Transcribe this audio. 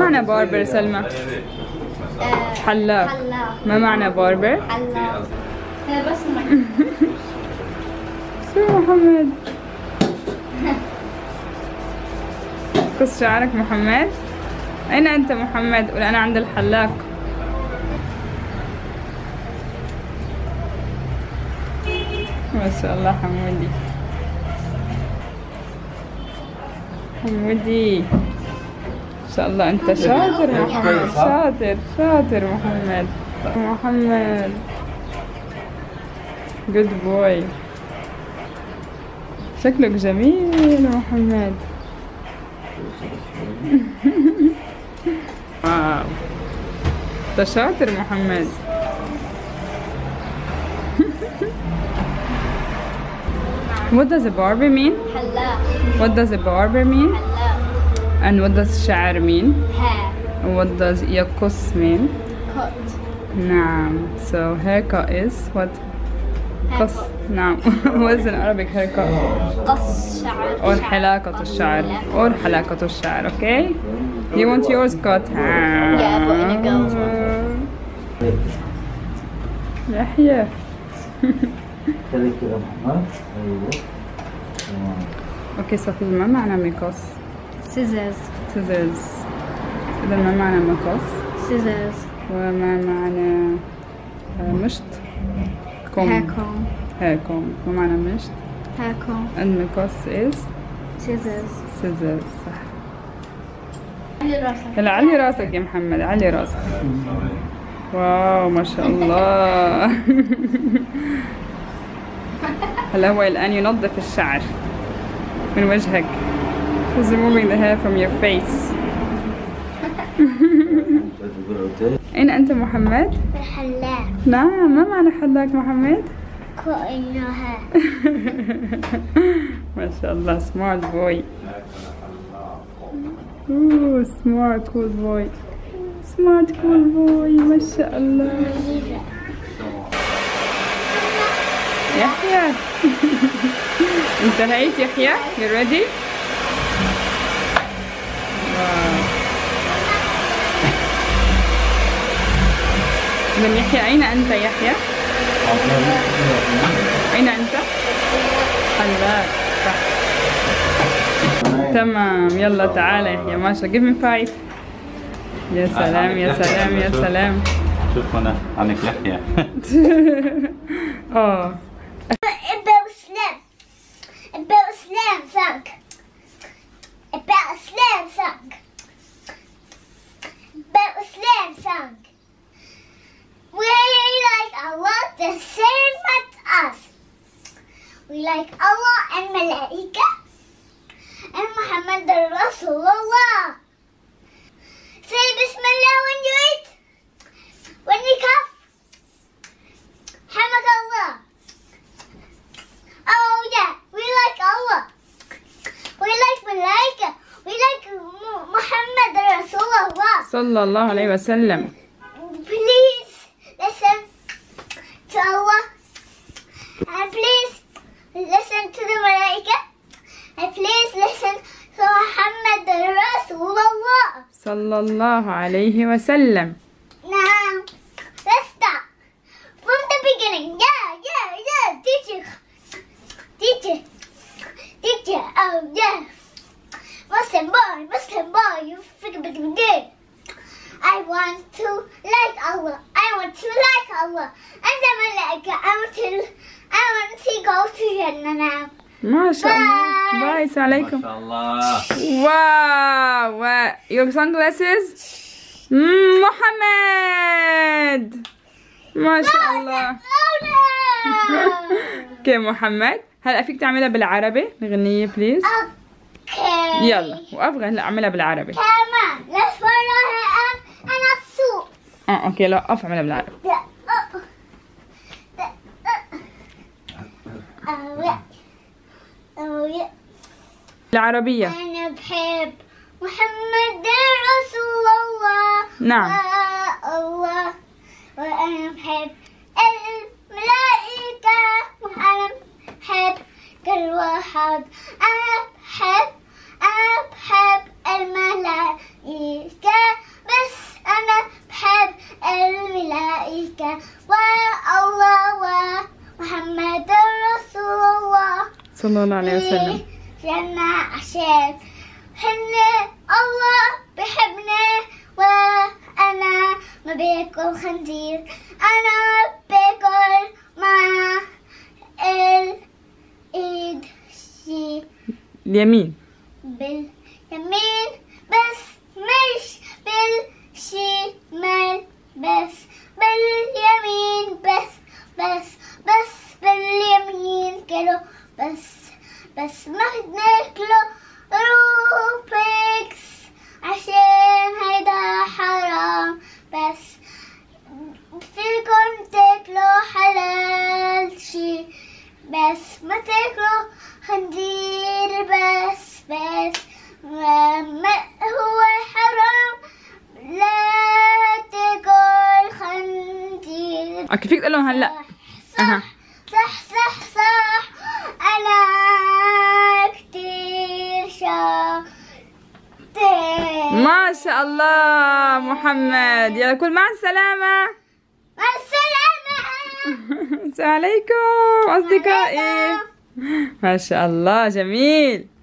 معنى باربر سلمى؟ آه، حلاق حلاق ما معنى باربر؟ حلاق آه، بس شو محمد؟ قص شعرك محمد؟ أين أنت محمد؟ قول أنا عند الحلاق ما شاء الله حمودي حمودي ما شاء الله أنت شاطر محمد شاطر شاطر محمد محمد جود بوي شكلك جميل محمد واو انت شاطر محمد What does a barber mean? حلاق What does a barber mean? حلاق And what does شعر mean? hair And what does يقص mean? cut نعم So haircut is what? قص نعم What is an Arabic haircut? قص شعر Or حلاقة الشعر Or حلاقة الشعر Okay? You want yours cut? Yeah, but in a girl's يحيى خليك كده محمد ايوه تمام اوكي صفي ما معنى مقص؟ scissors scissors إذا ما معنى مقص؟ scissors وما معنى آه، مشط؟ كم hair comb hair comb ما معنى مشط؟ hair comb المقص is scissors scissors صح علي راسك هلا علي راسك يا محمد علي راسك واو ما شاء الله هلا هو الآن ينظف الشعر من وجهك He's removing the hair from your face أين أنت محمد؟ الحلاق نعم ما معنى حلاق محمد؟ كأنها ما شاء الله smart boy Ooh, smart cool boy smart cool boy ما شاء الله يحيى انتهيت يحيى you ready واو إذن يحيى أين أنت يحيى؟ أين أنت؟ حلاق صح تمام يلا تعال يحيى ما شاء give me five يا سلام يا سلام يا سلام شوف هنا عنك يحيى اه About slam. About slam sunk. About slam sunk. About slam sunk. We like Allah the same as us. We like Allah and Malaika and Muhammad Rasulullah. Say Bismillah when you eat. When you cough. Hamad Allah. Oh yeah, we like Allah. We like Malaika. We like Mu- Muhammad Rasulullah. صلى الله عليه وسلم Please listen to Allah. And please listen to the Malaika. And please listen to Muhammad Rasulullah. صلى الله عليه وسلم Now, let's start from the beginning. Yeah, yeah, yeah, teacher. Teacher. Teacher. Oh, yeah. Muslim boy, Muslim boy, you freaking big good. I want to like Allah. I want to like Allah. And the Malaika. I want to, I want to go to Jannah now. ما شاء الله باي السلام ما عليكم شاء الله واو و- your sunglasses مم، محمد ما شاء الله Oh no! اوكي محمد هلا فيك تعملها بالعربي الغنية بليز okay. يلا وافغان لا اعملها بالعربي Come on, let's follow her up and a soup. اه اوكي لا اقف اعملها بالعربي Yeah. Uh, uh, uh. Oh yeah. Oh yeah. بالعربية أنا بحب محمد رسول الله نعم. الله وأنا بحب الملائكة وأنا بحب كل واحد أنا بحب أنا بحب الملائكة صلى الله عليه وسلم جنة عشان هن الله بحبنا وأنا ما باكل خنزير أنا باكل مع الإيد شي اليمين باليمين بس مش بالشمال بس باليمين بس بس بس باليمين كيلو بس بس ما ناكله روبيكس عشان هيدا حرام بس فيكم تاكلوا حلال شي بس ما تاكلوا خنزير بس بس ما ما هو حرام لا تاكل خنزير اوكي فيك تقول لهم هلا أها. صح صح صح صح أنا كتير شاطر ما شاء الله محمد يلا كل مع السلامة مع السلامة السلام عليكم أصدقائي ما شاء الله جميل